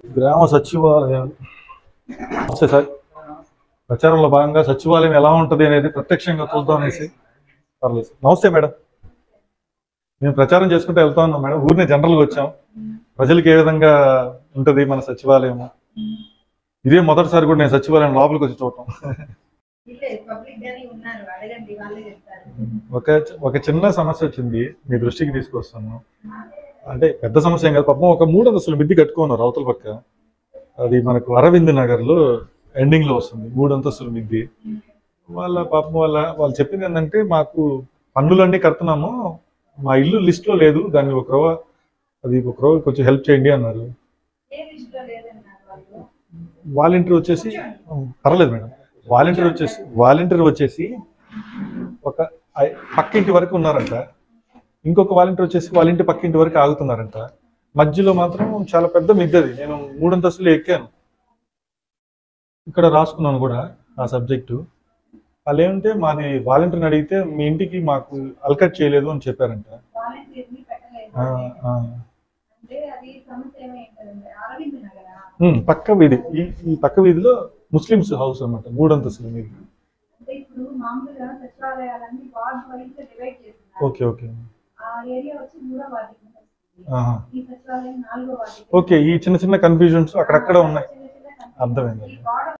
గ్రామ సచివాలయం నమస్తే సార్ ప్రచారంలో భాగంగా సచివాలయం ఎలా ఉంటుంది అనేది ప్రత్యక్షంగా చూద్దాం అనేసి పర్లేదు సార్. నమస్తే మేడం మేము ప్రచారం చేసుకుంటూ వెళ్తా ఉన్నాం మేడం ఊరిని జనరల్గా వచ్చాం ప్రజలకు ఏ విధంగా ఉంటుంది మన సచివాలయం ఇదే మొదటిసారి కూడా నేను సచివాలయం లోపలికి వచ్చి చూడటం పబ్లిక్ గానే ఉన్నారు అడగండి వాళ్ళే చెప్తారు ఒక ఒక చిన్న సమస్య వచ్చింది మీ దృష్టికి తీసుకొస్తాను అంటే పెద్ద సమస్య ఏం కాదు పాపం ఒక మూడు అంతస్తులు మిద్ది కట్టుకున్నారు అవతల పక్క అది మనకు అరవింద్ నగర్ లో ఎండింగ్ లో వస్తుంది మూడు అంతస్తుల మిద్ది వాళ్ళ పాపం వాళ్ళ వాళ్ళు చెప్పింది ఏంటంటే మాకు పన్నులన్నీ కడుతున్నాము మా ఇల్లు లిస్ట్ లో లేదు దాన్ని ఒక రవ్వ అది ఒక రవ్వ కొంచెం హెల్ప్ చేయండి అన్నారు ఏ లిస్ట్ లో లేదన్నారు వాళ్ళు వాలంటీర్ వచ్చేసి పర్లేదు మేడం వాలంటీర్ వచ్చేసి వాలంటీర్ వచ్చేసి ఒక ఐ- పక్కింటి వరకు ఉన్నారంట ఇంకొక వాలంటీర్ వచ్చేసి వాళ్ళ ఇంటి పక్కింటి వరకు ఆగుతున్నారంట మధ్యలో మాత్రం చాలా పెద్ద మిద్దది నేను మూడంతస్తులు ఎక్కాను ఇక్కడ రాసుకున్నాను కూడా ఆ సబ్జెక్టు వాళ్ళు ఏమంటే మాది వాలంటీర్ని అడిగితే మీ ఇంటికి మాకు అల్కట్ చేయలేదు అని చెప్పారంట వాలంటీర్ ని పెట్టలేదు ఆ, ఆ. అంటే అది సమస్య ఏమైందంటే అరవింద్ నగరా ఉమ్, పక్క వీధి ఈ ఈ పక్క వీధిలో ముస్లిమ్స్ హౌస్ అన్నమాట మూడంతస్తుల మీద అంటే ఇప్పుడు మామూలుగా సచివాలయాలన్నీ వార్డ్ వైజ్ డివైడ్ చేస్తున్నారు ఓకే ఓకే ఆ ఏరియా వచ్చి మూడో వార్డు కింద వస్తుంది ఆహా. ఈ సచివాలయం నాలుగో వార్డు ఓకే ఈ చిన్న చిన్న కన్ఫ్యూజన్స్ అక్కడక్కడ ఉన్నాయి చిన్న చిన్న అర్థమైంది. ఈ గోడ